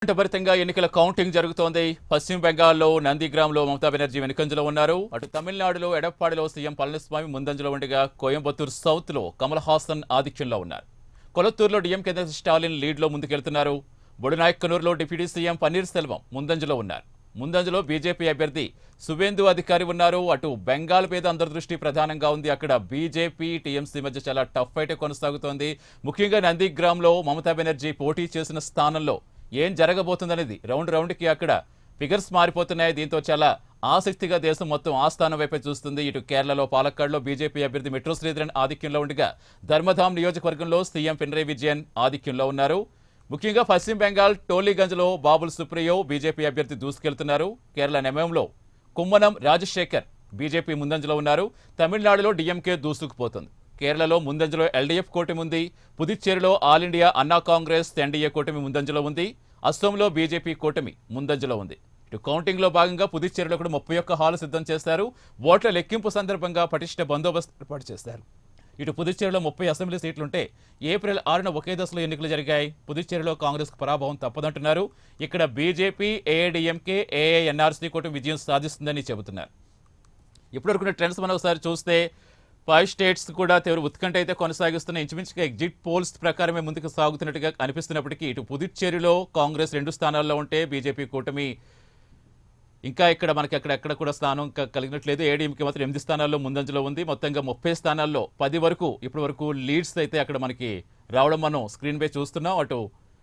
భరితంగా ఎన్నికల కౌంటింగ్ జరుగుతోంది పశ్చిమ బెంగాల్లో నందిగ్రామ్లో మమతా బెనర్జీ వెనుకంజలో ఉన్నారు అటు తమిళనాడులో ఎడప్పాడిలో సీఎం పళనిస్వామి ముందంజలో ఉండగా కోయంబత్తూర్ సౌత్ లో కమల్ హాసన్ ఆధిక్యంలో ఉన్నారు కొలత్తూరులో డిఎంకే నేత స్టాలిన్ లీడ్లో ముందుకెళ్తున్నారు బొడునాయక్కనూరులో డిప్యూటీ సీఎం పన్నీర్ సెల్వం ముందంజలో ఉన్నారు ముందంజలో బీజేపీ అభ్యర్థి సువేందు అధికారి ఉన్నారు అటు బెంగాల్ మీద అందరి దృష్టి ప్రధానంగా ఉంది అక్కడ బీజేపీ టీఎంసీ మధ్య చాలా టఫ్ ఫైట్ కొనసాగుతోంది ముఖ్యంగా నందిగ్రామ్లో మమతా బెనర్జీ పోటీ చేసిన స్థానంలో ఏం జరగబోతుందనేది రౌండ్ రౌండ్కి అక్కడ ఫిగర్స్ మారిపోతున్నాయి దీంతో చాలా ఆసక్తిగా దేశం మొత్తం ఆ స్థానం వైపే చూస్తుంది ఇటు కేరళలో పాలక్కాడ్లో బీజేపీ అభ్యర్థి మెట్రో శ్రీధరన్ ఆధిక్యంలో ఉండగా ధర్మధాం నియోజకవర్గంలో సీఎం పినరయ్ విజయన్ ఆధిక్యంలో ఉన్నారు ముఖ్యంగా పశ్చిమ బెంగాల్ టోలీగంజ్లో బాబుల్ సుప్రియో బీజేపీ అభ్యర్థి దూసుకెళ్తున్నారు కేరళ నెమయంలో కుమ్మనం రాజశేఖర్ బీజేపీ ముందంజలో ఉన్నారు తమిళనాడులో డీఎంకే దూసుకుపోతుంది కేరళలో ముందంజలో ఎల్డీఎఫ్ కూటమి ఉంది పుదుచ్చేరిలో ఆల్ ఇండియా అన్నా కాంగ్రెస్ ఎన్డీఏ కూటమి ముందంజలో ఉంది అస్సోంలో బీజేపీ కూటమి ముందంజలో ఉంది ఇటు కౌంటింగ్లో భాగంగా పుదుచ్చేరిలో కూడా ముప్పై ఒక్క హాలు సిద్ధం చేశారు ఓట్ల లెక్కింపు సందర్భంగా పటిష్ట బందోబస్తు ఏర్పాటు చేశారు ఇటు పుదుచ్చేరిలో ముప్పై అసెంబ్లీ సీట్లుంటే ఏప్రిల్ ఆరున ఒకే దశలో ఎన్నికలు జరిగాయి పుదుచ్చేరిలో కాంగ్రెస్ పరాభవం తప్పదంటున్నారు ఇక్కడ బీజేపీ ఏఐడిఎంకే ఏఐఎన్ఆర్సీ కూటమి విజయం సాధిస్తుందని చెబుతున్నారు ఇప్పటివరకు ట్రెండ్స్ మనం ఒకసారి చూస్తే ఫైవ్ స్టేట్స్ కూడా తీవ్ర ఉత్కంఠ అయితే కొనసాగిస్తున్న ఇంచుమించుగా ఎగ్జిట్ పోల్స్ ప్రకారమే ముందుకు సాగుతున్నట్టుగా అనిపిస్తున్నప్పటికీ ఇటు పుదుచ్చేరిలో కాంగ్రెస్ రెండు స్థానాల్లో ఉంటే బీజేపీ కూటమి ఇంకా ఇక్కడ మనకి అక్కడ ఎక్కడ కూడా స్థానం క- కలిగినట్లేదు ఏడీఎంకి మాత్రం ఎనిమిది స్థానాల్లో ముందంజలో ఉంది మొత్తంగా ముప్పై స్థానాల్లో పది వరకు ఇప్పటి వరకు లీడ్స్ అయితే అక్కడ మనకి రావడం మనం స్క్రీన్ పై చూస్తున్నాం అటు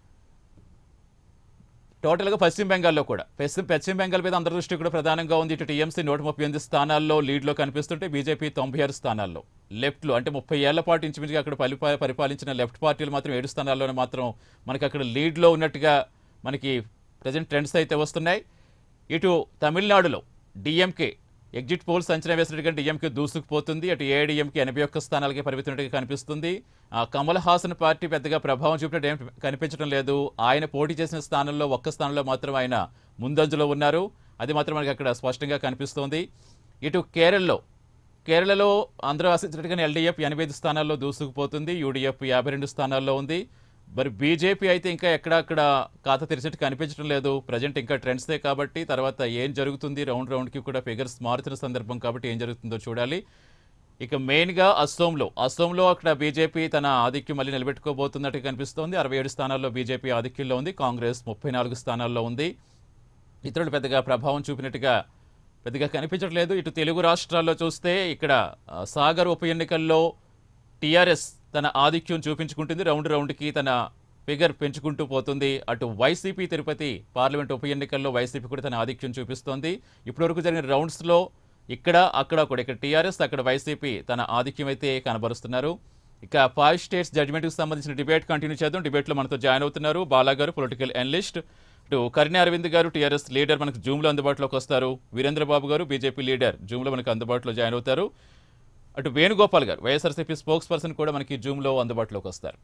టోటల్గా పశ్చిమ బెంగాల్లో కూడా పశ్చిమ పశ్చిమ బెంగాల్ మీద అందరి దృష్టి కూడా ప్రధానంగా ఉంది ఇటు టీఎంసీ నూట ముప్పై ఎనిమిది స్థానాల్లో లీడ్లో కనిపిస్తుంటే బీజేపీ తొంభై ఆరు స్థానాల్లో లెఫ్ట్లో అంటే ముప్పై ఏళ్ల పాటు ఇంచుమించుగా అక్కడ పరిపా పరిపాలించిన లెఫ్ట్ పార్టీలు మాత్రం ఏడు స్థానాల్లోనే మాత్రం మనకి అక్కడ లీడ్లో ఉన్నట్టుగా మనకి ప్రజెంట్ ట్రెండ్స్ అయితే వస్తున్నాయి ఇటు తమిళనాడులో డిఎంకే ఎగ్జిట్ పోల్స్ అంచనా వేసినట్టుగా డిఎంకే దూసుకుపోతుంది అటు ఏఐడిఎంకే ఎనభై ఒక్క స్థానాలకే పరిమితున్నట్టుగా కనిపిస్తుంది ఆ కమల్ హాసన్ పార్టీ పెద్దగా ప్రభావం చూపినట్టు ఏం కనిపించడం లేదు ఆయన పోటీ చేసిన స్థానంలో ఒక్క స్థానంలో మాత్రం ఆయన ముందంజలో ఉన్నారు అది మాత్రం మనకి అక్కడ స్పష్టంగా కనిపిస్తోంది ఇటు కేరళలో కేరళలో అందరూ ఆశించినట్టుగానే ఎల్డీఎఫ్ ఎనభై ఐదు స్థానాల్లో దూసుకుపోతుంది యూడీఎఫ్ యాభై రెండు స్థానాల్లో ఉంది మరి బీజేపీ అయితే ఇంకా ఎక్కడక్కడ ఖాతా తెరిచినట్టు కనిపించడం లేదు ప్రజెంట్ ఇంకా ట్రెండ్సే కాబట్టి తర్వాత ఏం జరుగుతుంది రౌండ్ రౌండ్కి కూడా ఫిగర్స్ మారుతున్న సందర్భం కాబట్టి ఏం జరుగుతుందో చూడాలి ఇక మెయిన్గా అస్సోంలో అస్సోంలో అక్కడ బీజేపీ తన ఆధిక్యం మళ్ళీ నిలబెట్టుకోబోతున్నట్టు కనిపిస్తోంది అరవై ఏడు స్థానాల్లో బీజేపీ ఆధిక్యంలో ఉంది కాంగ్రెస్ ముప్పై నాలుగు స్థానాల్లో ఉంది ఇతరులు పెద్దగా ప్రభావం చూపినట్టుగా పెద్దగా కనిపించట్లేదు ఇటు తెలుగు రాష్ట్రాల్లో చూస్తే ఇక్కడ ఆ, సాగర్ ఉప ఎన్నికల్లో టీఆర్ఎస్ తన ఆధిక్యం చూపించుకుంటుంది రౌండ్ రౌండ్కి తన ఫిగర్ పెంచుకుంటూ పోతుంది అటు వైసీపీ తిరుపతి పార్లమెంట్ ఉప ఎన్నికల్లో వైసీపీ కూడా తన ఆధిక్యం చూపిస్తోంది ఇప్పటివరకు జరిగిన రౌండ్స్లో ఇక్కడ అక్కడ కూడా ఇక్కడ టీఆర్ఎస్ అక్కడ వైసీపీ తన ఆధిక్యం అయితే కనబరుస్తున్నారు ఇక ఫైవ్ స్టేట్స్ జడ్జిమెంట్కి సంబంధించిన డిబేట్ కంటిన్యూ చేద్దాం డిబేట్లో మనతో జాయిన్ అవుతున్నారు బాలా గారు పొలిటికల్ అనలిస్ట్ ఇటు కరుణ అరవింద్ గారు టీఆర్ఎస్ లీడర్ మనకు జూమ్లో అందుబాటులోకి వస్తారు వీరేంద్ర బాబు గారు బీజేపీ లీడర్ జూమ్లో మనకు అందుబాటులో జాయిన్ అవుతారు అటు వేణుగోపాల్ గారు వైఎస్ఆర్సీపీ స్పోక్స్ పర్సన్ కూడా మనకి జూమ్లో అందుబాటులోకి వస్తారు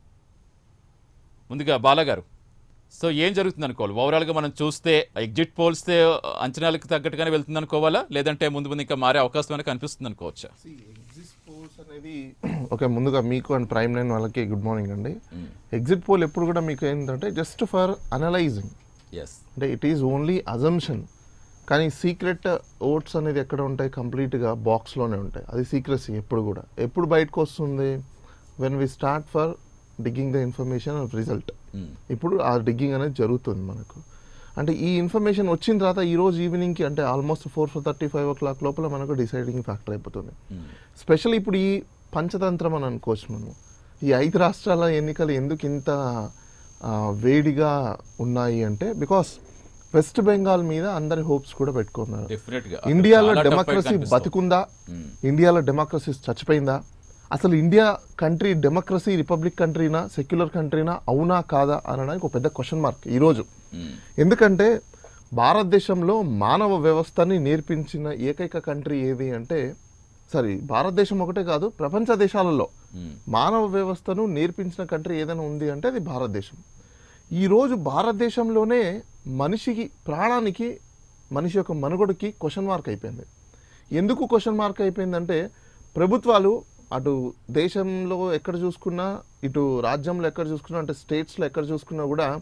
ముందుగా బాలా గారు సో ఏం జరుగుతుంది అనుకోవాలి ఓవరాల్గా మనం చూస్తే ఎగ్జిట్ పోల్స్ అంచనాలకు తగ్గట్టుగానే వెళ్తుంది అనుకోవాలా లేదంటే ముందు ముందు ఇంకా మారే అవకాశం అనేది కనిపిస్తుంది అనుకోవచ్చా ఎగ్జిట్ పోల్స్ అనేది ఓకే ముందుగా మీకు అండ్ ప్రైమ్ నైన్ వాళ్ళకి గుడ్ మార్నింగ్ అండి ఎగ్జిట్ పోల్ ఎప్పుడు కూడా మీకు ఏంటంటే జస్ట్ ఫర్ అనలైజింగ్ ఎస్ అంటే ఇట్ ఈజ్ ఓన్లీ అజంప్షన్ కానీ సీక్రెట్ ఓట్స్ అనేది ఎక్కడ ఉంటాయి కంప్లీట్గా బాక్స్లోనే ఉంటాయి అది సీక్రెసీ ఎప్పుడు కూడా ఎప్పుడు బయటకు వస్తుంది when we start for digging the information of result ఇప్పుడు ఆ డిగ్గింగ్ అనేది జరుగుతుంది మనకు అంటే ఈ ఇన్ఫర్మేషన్ వచ్చిన తర్వాత ఈ రోజు ఈవినింగ్కి అంటే almost four four thirty five o'clock లోపల మనకు డిసైడింగ్ ఫ్యాక్టర్ అయిపోతుంది స్పెషల్ ఇప్పుడు ఈ పంచతంత్రం అని అనుకోవచ్చు మనం ఈ ఐదు రాష్ట్రాల ఎన్నికలు ఎందుకు ఇంత ఆ, వేడిగా ఉన్నాయి అంటే బికాస్ వెస్ట్ బెంగాల్ మీద అందరి హోప్స్ కూడా పెట్టుకున్నారు డెఫినెట్ గా ఇండియాలో చాలా tough fight డెమోక్రసీ కనిపిస్తుంది. బతుకుందా ఇండియాలో డెమోక్రసీ చచ్చిపోయిందా అసలు ఇండియా కంట్రీ డెమోక్రసీ రిపబ్లిక్ కంట్రీనా సెక్యులర్ కంట్రీనా అవునా కాదా అనడానికి ఒక పెద్ద క్వశ్చన్ మార్క్ ఈరోజు మ్మ్. ఎందుకంటే భారతదేశంలో మానవ వ్యవస్థని నేర్పించిన ఏకైక కంట్రీ ఏది అంటే సారీ భారతదేశం ఒకటే కాదు ప్రపంచ దేశాలలో మ్మ్. మానవ వ్యవస్థను నేర్పించిన కంట్రీ ఏదైనా ఉంది అంటే అది భారతదేశం ఈరోజు భారతదేశంలోనే మనిషికి ప్రాణానికి మనిషి యొక్క మనుగడకి క్వశ్చన్ మార్క్ అయిపోయింది ఎందుకు క్వశ్చన్ మార్క్ అయిపోయిందంటే ప్రభుత్వాలు అటు దేశంలో ఎక్కడ చూసుకున్నా ఇటు రాజ్యంలో ఎక్కడ చూసుకున్నా అంటే స్టేట్స్లో ఎక్కడ చూసుకున్నా కూడా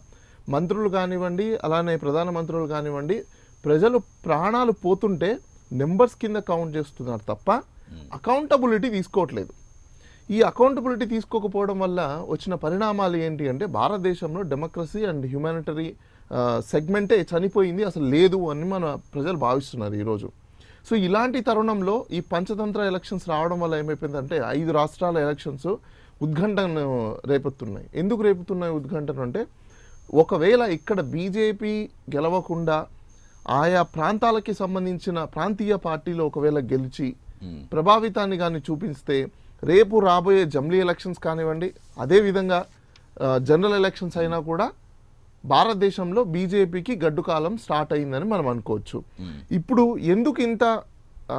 మంత్రులు కానివ్వండి అలానే ప్రధానమంత్రులు కానివ్వండి ప్రజలు ప్రాణాలు పోతుంటే నెంబర్స్ కింద కౌంట్ చేస్తున్నారు తప్ప అకౌంటబిలిటీ తీసుకోవట్లేదు ఈ అకౌంటబిలిటీ తీసుకోకపోవడం వల్ల వచ్చిన పరిణామాలు ఏంటి అంటే భారతదేశంలో డెమోక్రసీ అండ్ హ్యూమానిటరీ సెగ్మెంటే చనిపోయింది అసలు లేదు అని మన ప్రజలు భావిస్తున్నారు ఈరోజు సో ఇలాంటి తరుణంలో ఈ పంచతంత్ర ఎలక్షన్స్ రావడం వల్ల ఏమైపోయిందంటే ఐదు రాష్ట్రాల ఎలక్షన్స్ ఉద్ఘంటను రేపుతున్నాయి ఎందుకు రేపుతున్నాయి ఉద్ఘంటను అంటే ఒకవేళ ఇక్కడ బీజేపీ గెలవకుండా ఆయా ప్రాంతాలకి సంబంధించిన ప్రాంతీయ పార్టీలు ఒకవేళ గెలిచి ప్రభావితాన్ని కానీ చూపిస్తే రేపు రాబోయే జమ్లీ ఎలక్షన్స్ కానివ్వండి అదేవిధంగా ఆ, జనరల్ ఎలక్షన్స్ అయినా కూడా భారతదేశంలో బీజేపీకి గడ్డు కాలం స్టార్ట్ అయిందని మనం అనుకోవచ్చు ఇప్పుడు ఎందుకు ఇంత ఆ,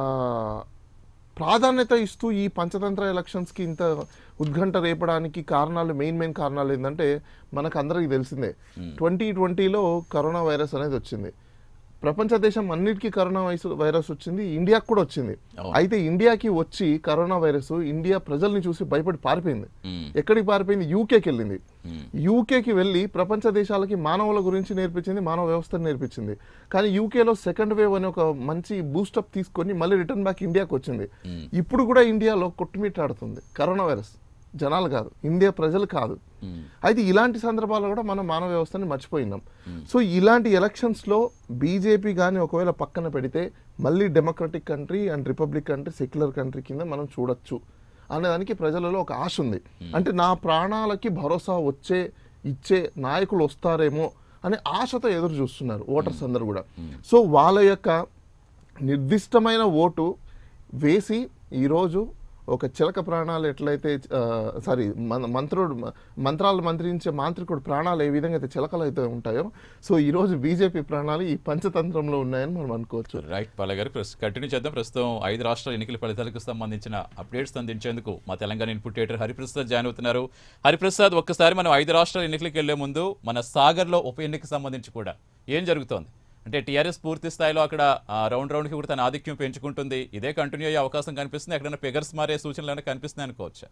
ప్రాధాన్యత ఇస్తూ ఈ పంచతంత్ర ఎలక్షన్స్కి ఇంత ఉద్ఘంట రేపడానికి కారణాలు మెయిన్ మెయిన్ కారణాలు ఏంటంటే మనకు అందరికీ తెలిసిందే ట్వంటీ ట్వంటీలో కరోనా వైరస్ అనేది వచ్చింది ప్రపంచ దేశం అన్నిటికీ కరోనా వైరస్ వైరస్ వచ్చింది ఇండియాకి కూడా వచ్చింది అవును. అయితే ఇండియాకి వచ్చి కరోనా వైరస్ ఇండియా ప్రజల్ని చూసి భయపడి పారిపోయింది మ్మ్. ఎక్కడికి పారిపోయింది యూకేకి వెళ్ళింది మ్మ్. యూకేకి వెళ్ళి ప్రపంచ దేశాలకి మానవుల గురించి నేర్పించింది మానవ వ్యవస్థను నేర్పించింది కానీ యూకేలో సెకండ్ వేవ్ అనే ఒక మంచి బూస్టప్ తీసుకొని మళ్ళీ రిటర్న్ బ్యాక్ ఇండియాకి వచ్చింది ఇప్పుడు కూడా ఇండియాలో కొట్టుమిట్టాడుతుంది కరోనా వైరస్ జనాలు కాదు ఇండియా ప్రజలు కాదు మ్మ్. అయితే ఇలాంటి సందర్భాల్లో కూడా మనం మానవ వ్యవస్థని మర్చిపోయినాం సో ఇలాంటి ఎలక్షన్స్లో బీజేపీ కానీ ఒకవేళ పక్కన పెడితే మళ్ళీ democratic country and republic country secular country కింద మనం చూడొచ్చు అనేదానికి ప్రజలలో ఒక ఆశ ఉంది అంటే నా ప్రాణాలకి భరోసా వచ్చే ఇచ్చే నాయకులు వస్తారేమో అనే ఆశతో ఎదురు చూస్తున్నారు ఓటర్స్ అందరూ కూడా సో వాళ్ళ యొక్క నిర్దిష్టమైన ఓటు వేసి ఈరోజు ఒక చిలక ప్రాణాలు ఎట్లయితే సారీ మంత్రుడు మంత్రాలు మంత్రించే మాంత్రికుడు ప్రాణాలు ఏ విధంగా అయితే చిలకలు అయితే ఉంటాయో సో ఈరోజు బీజేపీ ప్రాణాలు ఈ పంచతంత్రంలో ఉన్నాయని మనం అనుకోవచ్చు రైట్ పాల గారు ప్రస్తుతం కంటిన్యూ చేద్దాం ప్రస్తుతం ఐదు రాష్ట్రాల ఎన్నికల ఫలితాలకు సంబంధించిన అప్డేట్స్ అందించేందుకు మా Telangana input editor Hariprasad join అవుతున్నారు హరిప్రసాద్ ఒక్కసారి మనం ఐదు రాష్ట్రాల ఎన్నికలకు వెళ్లే ముందు మన సాగర్లో ఉప ఎన్నిక సంబంధించి కూడా ఏం జరుగుతోంది అంటే టీఆర్ఎస్ పూర్తి స్థాయిలో అక్కడ ఆ, రౌండ్ రౌండ్కి కూడా తన ఆధిక్యం పెంచుకుంటుంది ఇదే కంటిన్యూ అయ్యే అవకాశం కనిపిస్తుంది ఎక్కడైనా ఫిగర్స్ మారే సూచనలు ఏమైనా కనిపిస్తున్నాయి అనుకోవచ్చా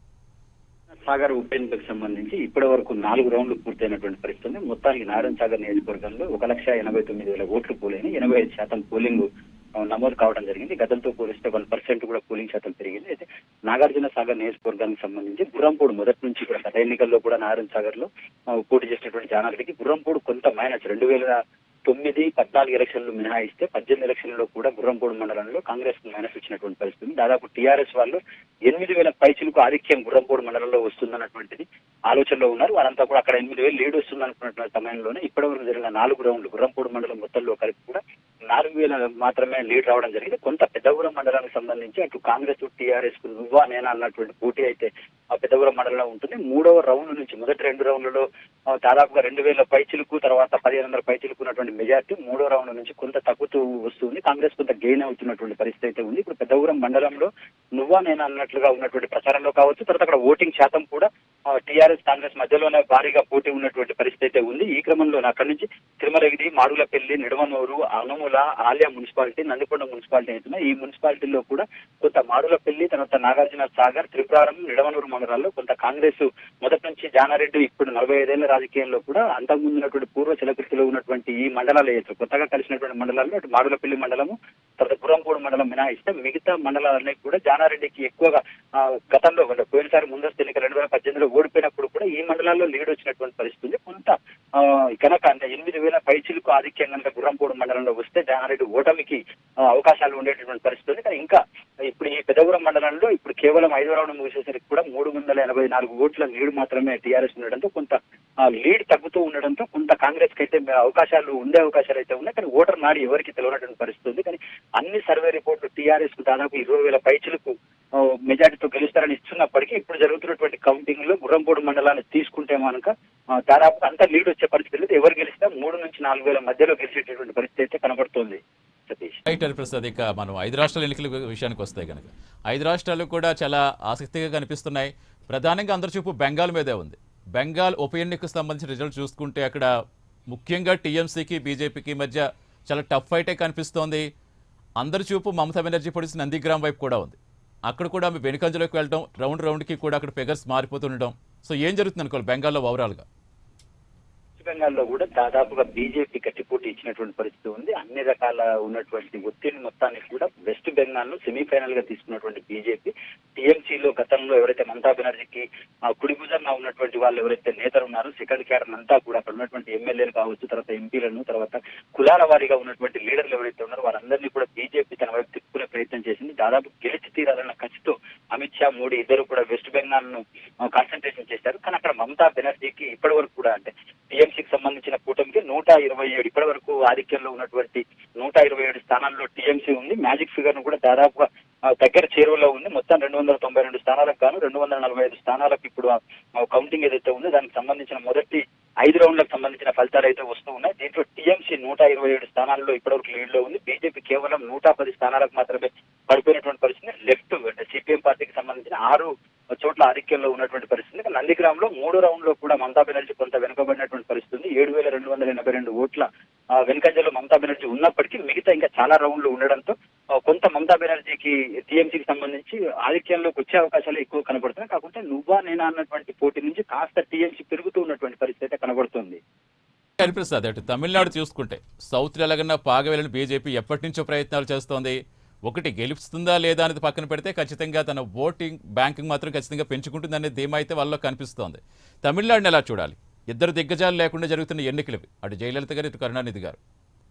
సాగర్ ఉప ఎన్నికకు సంబంధించి ఇప్పటి వరకు నాలుగు రౌండ్లు పూర్తయినటువంటి పరిస్థితి ఉంది మొత్తానికి నారాయణ సాగర్ నియోజకవర్గంలో ఒక లక్ష ఎనభై తొమ్మిది వేల ఓట్లు పోలైన ఎనభై ఐదు శాతం పోలింగ్ ఆ, నమోదు కావడం జరిగింది గతంతో పోలిస్తే వన్ పర్సెంట్ కూడా పోలింగ్ శాతం పెరిగింది అయితే నాగార్జున సాగర్ నియోజకవర్గానికి సంబంధించి గుర్రంపూడి మొదటి నుంచి కూడా గత ఎన్నికల్లో కూడా నారాయణ సాగర్ లో ఆ, పోటీ చేసినటువంటి జానారెడ్డికి గుర్రంపూడి కొంత మైనస్ రెండు వేల తొమ్మిది పద్నాలుగు ఎలక్షన్లు మినహాయిస్తే పద్దెనిమిది ఎలక్షన్లలో కూడా గుర్రంపూడి మండలంలో కాంగ్రెస్ కు మైనస్ ఇచ్చినటువంటి పరిస్థితి ఉంది. దాదాపు టీఆర్ఎస్ వాళ్ళు ఎనిమిది వేల పైచులకు ఆధిక్యం గుర్రంపూడి మండలంలో వస్తుందన్నటువంటిది ఆలోచనలో ఉన్నారు వారంతా కూడా అక్కడ ఎనిమిది వేలు లీడ్ వస్తుంది అనుకున్నటువంటి సమయంలోనే ఇప్పటివరకు జరిగిన నాలుగు రౌండ్లు గుర్రంపూడి మండలం మొత్తంలో కలిపి కూడా నాలుగు వేల మాత్రమే లీడ్ రావడం జరిగింది కొంత పెద్దగూడెం మండలానికి సంబంధించి అటు కాంగ్రెస్ టీఆర్ఎస్ కు నువ్వా నేనా అన్నటువంటి పోటీ అయితే ఆ పెద్దగూడెం మండలంలో ఉంటుంది మూడవ రౌండ్ నుంచి మొదటి రెండు రౌండ్లలో ఆ, దాదాపుగా రెండు వేల పైచిలకు తర్వాత పదిహేను వందల పైచిలకు ఉన్నటువంటి మెజార్టీ మూడో రౌండ్ నుంచి కొంత తగ్గుతూ వస్తుంది కాంగ్రెస్ కొంత గెయిన్ అవుతున్నటువంటి పరిస్థితి అయితే ఉంది ఇప్పుడు పెద్దగూడెం మండలంలో నువ్వా నేను అన్నట్లుగా ఉన్నటువంటి ప్రచారంలో కావచ్చు తర్వాత అక్కడ ఓటింగ్ శాతం కూడా టీఆర్ఎస్ కాంగ్రెస్ మధ్యలోనే భారీగా పోటీ ఉన్నటువంటి పరిస్థితి అయితే ఉంది ఈ క్రమంలో అక్కడి నుంచి తిరుమలగిరి మాడులపల్లి నిడమనూరు అనుముల ఆలయ మున్సిపాలిటీ నందికొండ మున్సిపాలిటీ అవుతున్నాయి ఈ మున్సిపాలిటీలో కూడా కొంత మాడులపల్లి తర్వాత నాగార్జున సాగర్ త్రిపురారం నిడమనూరు మండలాల్లో కొంత కాంగ్రెస్ మొదటి నుంచి జానారెడ్డి ఇప్పుడు నలభై ఐదేళ్ల రాజకీయంలో కూడా అంతకుముందు ఉన్నటువంటి పూర్వ చలకృతిలో ఉన్నటువంటి ఈ మండలాలు ఏదైతే కొత్తగా కలిసినటువంటి మండలాల్లో అటు మాడులపల్లి మండలము తర్వాత గురంపూడి మండలం మినహాయిస్తే మిగతా మండలాలన్నీ కూడా జానారెడ్డికి ఎక్కువగా ఆ, గతంలో అంటే పోయినసారి ముందస్తు ఎన్నిక రెండు వేల పద్దెనిమిదిలో ఓడిపోయినప్పుడు కూడా ఈ మండలాల్లో లీడ్ వచ్చినటువంటి పరిస్థితి ఉంది కొంత ఆ, కనుక అంటే ఎనిమిది వేల పైచిలకు ఆధిక్యం కనుక గుర్రంపూడి మండలంలో వస్తే జానారెడ్డి ఓటమికి ఆ, అవకాశాలు ఉండేటటువంటి పరిస్థితి ఉంది కానీ ఇంకా ఇప్పుడు ఈ పెదగురం మండలంలో ఇప్పుడు కేవలం ఐదో రౌండ్ ముగిసేసరికి కూడా మూడు వందల ఎనభై నాలుగు ఓట్ల లీడ్ మాత్రమే టీఆర్ఎస్ ఉండడంతో కొంత ఆ, లీడ్ తగ్గుతూ ఉండడంతో కొంత కాంగ్రెస్ కి అయితే అవకాశాలు ఉండే అవకాశాలు అయితే ఉన్నాయి కానీ ఓటర్ నాడి ఎవరికి తెలియనటువంటి పరిస్థితి ఉంది కానీ అన్ని సర్వే రిపోర్ట్లు టీఆర్ఎస్ కు దాదాపు ఇరవై వేల పైచులకు ఆ, మెజార్టీతో గెలుస్తారని ఇస్తున్నప్పటికీ ఇప్పుడు జరుగుతున్నటువంటి కౌంటింగ్ లో గుర్రంపూడి మండలాన్ని తీసుకుంటే మనక ఆ, దాదాపు అంత లీడ్ వచ్చే పరిస్థితి లేదు ఎవరు గెలిచినా మూడు నుంచి నాలుగు వేల మధ్యలో గెలిచేటటువంటి పరిస్థితి అయితే కనబడుతోంది సతీష్ రైట్ హరిప్రసాద్ ఇక మనం ఐదు రాష్ట్రాల ఎన్నికల విషయానికి వస్తాయి కనుక ఐదు రాష్ట్రాలు కూడా చాలా ఆసక్తిగా కనిపిస్తున్నాయి ప్రధానంగా అందరి చూపు బెంగాల్ మీదే ఉంది బెంగాల్ ఉప ఎన్నికకు సంబంధించిన రిజల్ట్ చూసుకుంటే అక్కడ ముఖ్యంగా టీఎంసీకి బీజేపీకి మధ్య చాలా టఫ్ ఫైటే కనిపిస్తోంది అందరి చూపు మమతా బెనర్జీ పొడిచిన నందిగ్రామ్ వైపు కూడా ఉంది అక్కడ కూడా ఆమె వెనుకంజలోకి వెళ్ళడం రౌండ్ రౌండ్కి కూడా అక్కడ ఫిగర్స్ మారిపోతుండడం సో ఏం జరుగుతుంది అనుకోవాలి బెంగాల్లో ఓవరాల్గా వెస్ట్ బెంగాల్లో కూడా దాదాపుగా బీజేపీ కట్టిపోటీ ఇచ్చినటువంటి పరిస్థితి ఉంది అన్ని రకాల ఉన్నటువంటి ఒత్తిడి మొత్తాన్ని కూడా వెస్ట్ బెంగాల్ ను సెమీఫైనల్ గా తీసుకున్నటువంటి బీజేపీ టీఎంసీలో గతంలో ఎవరైతే మమతా బెనర్జీకి ఆ కుడి భుజంగా ఉన్నటువంటి వాళ్ళు ఎవరైతే నేతలు ఉన్నారో సెకండ్ క్యాడర్ అంతా కూడా అక్కడ ఉన్నటువంటి ఎమ్మెల్యేలు కావచ్చు తర్వాత ఎంపీలను తర్వాత కులాల వారీగా ఉన్నటువంటి లీడర్లు ఎవరైతే ఉన్నారో వారందరినీ కూడా బీజేపీ తన వైపు తిప్పుకునే ప్రయత్నం చేసింది దాదాపు గెలిచి తీరాలన్న కసితో అమిత్ షా మోడీ ఇద్దరు కూడా వెస్ట్ బెంగాల్ ను కాన్సన్ట్రేషన్ చేశారు కానీ అక్కడ మమతా బెనర్జీకి ఇప్పటి వరకు కూడా అంటే టీఎంసీకి సంబంధించిన కూటమికి నూట ఇరవై ఏడు ఇప్పటి వరకు ఆధిక్యంలో ఉన్నటువంటి నూట ఇరవై ఏడు స్థానాల్లో టీఎంసీ ఉంది మ్యాజిక్ ఫిగర్ ను కూడా దాదాపుగా ఆ, దగ్గర చేరువలో ఉంది మొత్తం రెండు వందల తొంభై రెండు స్థానాలకు గాను రెండు వందల నలభై ఐదు స్థానాలకు ఇప్పుడు కౌంటింగ్ ఏదైతే ఉందో దానికి సంబంధించిన మొదటి ఐదు రౌండ్లకు సంబంధించిన ఫలితాలు అయితే వస్తూ ఉన్నాయి దీంట్లో టీఎంసీ నూట ఇరవై ఏడు స్థానాల్లో ఇప్పటివరకు లీడ్ లో ఉంది బీజేపీ కేవలం నూట పది స్థానాలకు మాత్రమే పడిపోయినటువంటి పరిస్థితి లెఫ్ట్ అంటే సిపిఎం పార్టీకి సంబంధించిన ఆరు చోట్ల ఆధిక్యంలో ఉన్నటువంటి పరిస్థితి ఇక నందిగ్రామ్ లో మూడో రౌండ్ లో కూడా మమతా బెనర్జీ కొంత వెనుకబడినటువంటి పరిస్థితి ఉంది ఏడు వేల రెండు వందల ఎనభై రెండు ఓట్ల ఆ, వెనుకంజలో మమతా బెనర్జీ ఉన్నప్పటికీ మిగతా ఇంకా చాలా రౌండ్లు ఉండడంతో ఆ, కొంత మమతా బెనర్జీకి టీఎంసీకి సంబంధించి ఆధిక్యంలోకి వచ్చే అవకాశాలు ఎక్కువ కనబడుతున్నాయి కాకుంటే నువ్వా నేనా అన్నటువంటి పోటీ నుంచి కాస్త టీఎంసీ పెరుగుతూ ఉన్నటువంటి పరిస్థితి అయితే కనబడుతుంది హరిప్రసాద్ అటు తమిళనాడు చూసుకుంటే సౌత్ ఎలాగన్నా పాగవేలని బీజేపీ ఎప్పటి నుంచో ప్రయత్నాలు చేస్తోంది ఒకటి గెలుస్తుందా లేదా అనేది పక్కన పెడితే ఖచ్చితంగా తన ఓటింగ్ బ్యాంకింగ్ మాత్రం ఖచ్చితంగా పెంచుకుంటుందనే ధీమా అయితే వాళ్ళలో కనిపిస్తోంది తమిళనాడుని ఎలా చూడాలి ఇద్దరు దిగ్గజాలు లేకుండా జరుగుతున్న ఎన్నికలు ఇవి. అటు జయలలిత గారు ఇటు కరుణానిధి గారు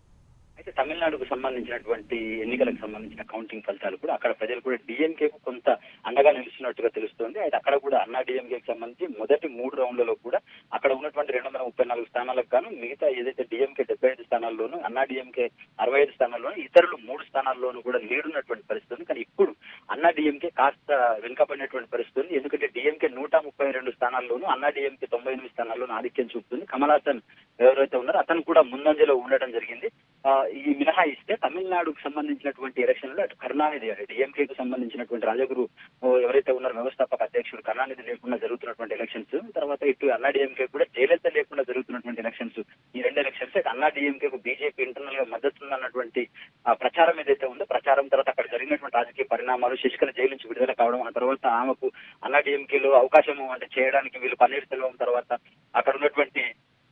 అయితే తమిళనాడుకు సంబంధించినటువంటి ఎన్నికలకు సంబంధించిన కౌంటింగ్ ఫలితాలు కూడా అక్కడ ప్రజలు కూడా డిఎంకేకు కొంత అండగా నిలుస్తున్నట్టుగా తెలుస్తోంది అయితే అక్కడ కూడా అన్నా డిఎంకేకి సంబంధించి మొదటి మూడు రౌండ్లలో కూడా అక్కడ ఉన్నటువంటి రెండు వందల ముప్పై నాలుగు స్థానాలకు గాను మిగతా ఏదైతే డిఎంకే డెబ్బై ఐదు స్థానాల్లోనూ అన్నా డిఎంకే అరవై ఐదు స్థానాల్లోనూ ఇతరులు మూడు స్థానాల్లోనూ కూడా లీడ్ ఉన్నటువంటి పరిస్థితి ఉంది కానీ ఇప్పుడు అన్నా డిఎంకే కాస్త వెనుకబడినటువంటి పరిస్థితి ఉంది ఎందుకంటే డిఎంకే నూట ముప్పై రెండు స్థానాల్లోనూ అన్నా డిఎంకే తొంభై ఎనిమిది స్థానాల్లోనూ ఆధిక్యం చూపుతుంది కమల్ హాసన్ ఎవరైతే ఉన్నారో అతను కూడా ముందంజలో ఉండడం జరిగింది ఆ, ఈ మినహాయిస్తే తమిళనాడుకు సంబంధించినటువంటి ఎలక్షన్ లో అటు కరుణానిధి డిఎంకే కు సంబంధించినటువంటి రాజగురు ఓ, ఎవరైతే ఉన్నారో వ్యవస్థాపక అధ్యక్షుడు కరుణానిధి లేకుండా జరుగుతున్నటువంటి ఎలక్షన్స్ తర్వాత ఇటు అన్నా డిఎంకే కూడా జయలలిత లేకుండా జరుగుతున్నటువంటి ఎలక్షన్స్ ఈ రెండు ఎలక్షన్స్ ఇటు అన్నా డిఎంకే కు బీజేపీ ఇంటర్నల్ గా మద్దతు ఉందన్నటువంటి ఆ, ప్రచారం ఏదైతే ఉందో ప్రచారం తర్వాత అక్కడ జరిగినటువంటి రాజకీయ పరిణామాలు శశికళ జైలు నుంచి విడుదల కావడం ఆ తర్వాత ఆమెకు అన్నా డిఎంకేలో అవకాశం అంటే చేయడానికి వీళ్ళు పన్నీర్ సెల్వం తర్వాత అక్కడ ఉన్నటువంటి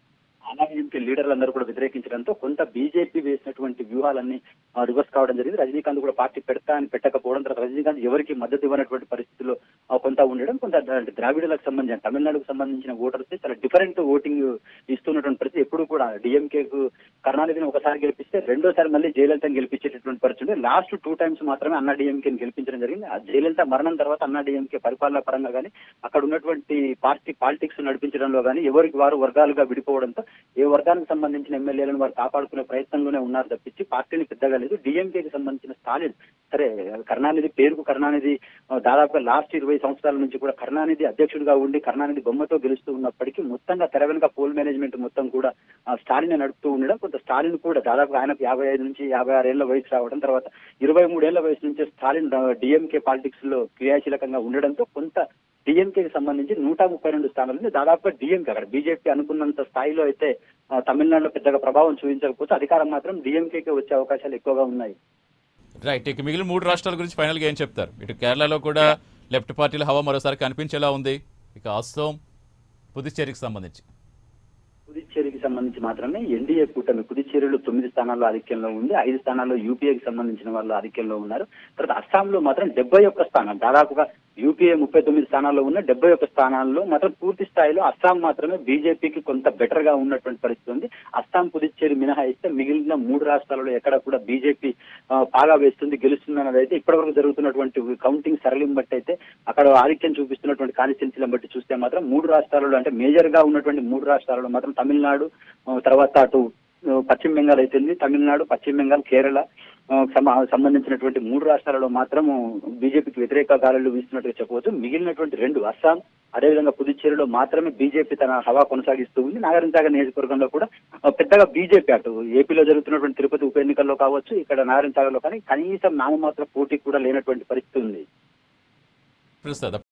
అనామయంకి లీడర్లు అందరూ కూడా వ్యతిరేకించడంతో కొంత బీజేపీ వేసినటువంటి వ్యూహాలన్నీ ఆ, రివర్స్ కావడం జరిగింది రజనీకాంత్ కూడా పార్టీ పెడతా అని పెట్టకపోవడం తర్వాత రజనీకాంత్ ఎవరికి మద్దతు ఇవ్వనటువంటి పరిస్థితిలో ఆ, కొంత ఉండడం కొంత ద- ద్రావిడలకు సంబంధించిన తమిళనాడుకు సంబంధించిన ఓటర్స్ చాలా డిఫరెంట్ ఓటింగ్ ఇస్తున్నటువంటి పరిస్థితి ఎప్పుడు కూడా డిఎంకే కు కరుణానిధిని ఒకసారి గెలిపిస్తే రెండోసారి మళ్ళీ జయలలితను గెలిపించేటటువంటి పరిస్థితి లాస్ట్ టూ టైమ్స్ మాత్రమే అన్నా డిఎంకే గెలిపించడం జరిగింది ఆ జయలలిత మరణం తర్వాత అన్నా డిఎంకే పరిపాలన పరంగా కానీ అక్కడ ఉన్నటువంటి పార్టీ పాలిటిక్స్ నడిపించడంలో కానీ ఎవరికి వారు వర్గాలుగా విడిపోవడంతో ఏ వర్గానికి సంబంధించిన ఎమ్మెల్యేలను వారు కాపాడుకునే ప్రయత్నంలోనే ఉన్నారు తప్పించి పార్టీని పెద్దగా లేదు డిఎంకేకి సంబంధించిన స్టాలిన్ సరే కరుణానిధి పేరుకు కరుణానిధి ఆ, దాదాపుగా లాస్ట్ ఇరవై సంవత్సరాల నుంచి కూడా కరుణానిధి అధ్యక్షుడిగా ఉండి కరుణానిధి బొమ్మతో గెలుస్తూ ఉన్నప్పటికీ మొత్తంగా తెర వెనుక పోల్ మేనేజ్మెంట్ మొత్తం కూడా ఆ, స్టాలిన్ నడుపుతూ ఉండడం కొంత స్టాలిన్ కూడా దాదాపు ఆయనకు యాభై ఐదు నుంచి యాభై ఆరు ఏళ్ల వయసు రావడం తర్వాత ఇరవై మూడేళ్ల వయసు నుంచి స్టాలిన్ డిఎంకే పాలిటిక్స్ లో క్రియాశీలకంగా ఉండడంతో కొంత డిఎంకేకి సంబంధించి నూట ముప్పై రెండు స్థానాలు ఉంది దాదాపుగా డిఎంకే అక్కడ బీజేపీ అనుకున్నంత స్థాయిలో అయితే ఆ, తమిళనాడులో పెద్దగా ప్రభావం చూపించకపోతే అధికారం మాత్రం డిఎంకేకి వచ్చే అవకాశాలు ఎక్కువగా ఉన్నాయి రైట్ ఇక మిగిలిన మూడు రాష్ట్రాల గురించి ఫైనల్గా ఏం చెప్తారు ఇటు కేరళలో కూడా లెఫ్ట్ పార్టీల హవా మరోసారి కనిపించేలా ఉంది ఇక అస్సోం పుదుచ్చేరికి సంబంధించి పుదుచ్చేరికి సంబంధించి మాత్రమే ఎన్డీఏ కూటమి పుదుచ్చేరిలో తొమ్మిది స్థానాల్లో ఆధిక్యంలో ఉంది ఐదు స్థానాల్లో యూపీఏకి సంబంధించిన వాళ్ళు ఆధిక్యంలో ఉన్నారు తర్వాత అస్సాంలో మాత్రం డెబ్బై ఒక్క స్థానాలు దాదాపుగా యూపీఏ ముప్పై తొమ్మిది స్థానాల్లో ఉన్న డెబ్బై ఒక్క స్థానాల్లో మాత్రం పూర్తి స్థాయిలో అస్సాం మాత్రమే బీజేపీకి కొంత బెటర్ గా ఉన్నటువంటి పరిస్థితి ఉంది అస్సాం పుదుచ్చేరి మినహాయిస్తే మిగిలిన మూడు రాష్ట్రాలలో ఎక్కడ కూడా బీజేపీ బాగా వేస్తుంది గెలుస్తుంది అన్నది అయితే ఇప్పటివరకు జరుగుతున్నటువంటి కౌంటింగ్ సరళిని బట్టి అయితే అక్కడ ఆధిక్యం చూపిస్తున్నటువంటి కాన్స్టిట్యున్సీలను బట్టి చూస్తే మాత్రం మూడు రాష్ట్రాలలో అంటే మేజర్ గా ఉన్నటువంటి మూడు రాష్ట్రాలలో మాత్రం తమిళనాడు ఆ, తర్వాత అటు ఆ, పశ్చిమ బెంగాల్ అయితుంది తమిళనాడు పశ్చిమ బెంగాల్ కేరళ ఆ, సమ- సంబంధించినటువంటి మూడు రాష్ట్రాలలో మాత్రం బీజేపీకి వ్యతిరేక గాలులు వీస్తున్నట్టుగా చెప్పవచ్చు మిగిలినటువంటి రెండు అస్సాం అదేవిధంగా పుదుచ్చేరిలో మాత్రమే బీజేపీ తన హవా కొనసాగిస్తూ ఉంది నాగరించాగర్ నియోజకవర్గంలో కూడా ఆ, పెద్దగా బీజేపీ అటు ఏపీలో జరుగుతున్నటువంటి తిరుపతి ఉప ఎన్నికల్లో కావచ్చు ఇక్కడ నాగరించాగర్లో కానీ కనీసం నామమాత్ర పోటీ కూడా లేనటువంటి పరిస్థితి ఉంది ప్రస్తుత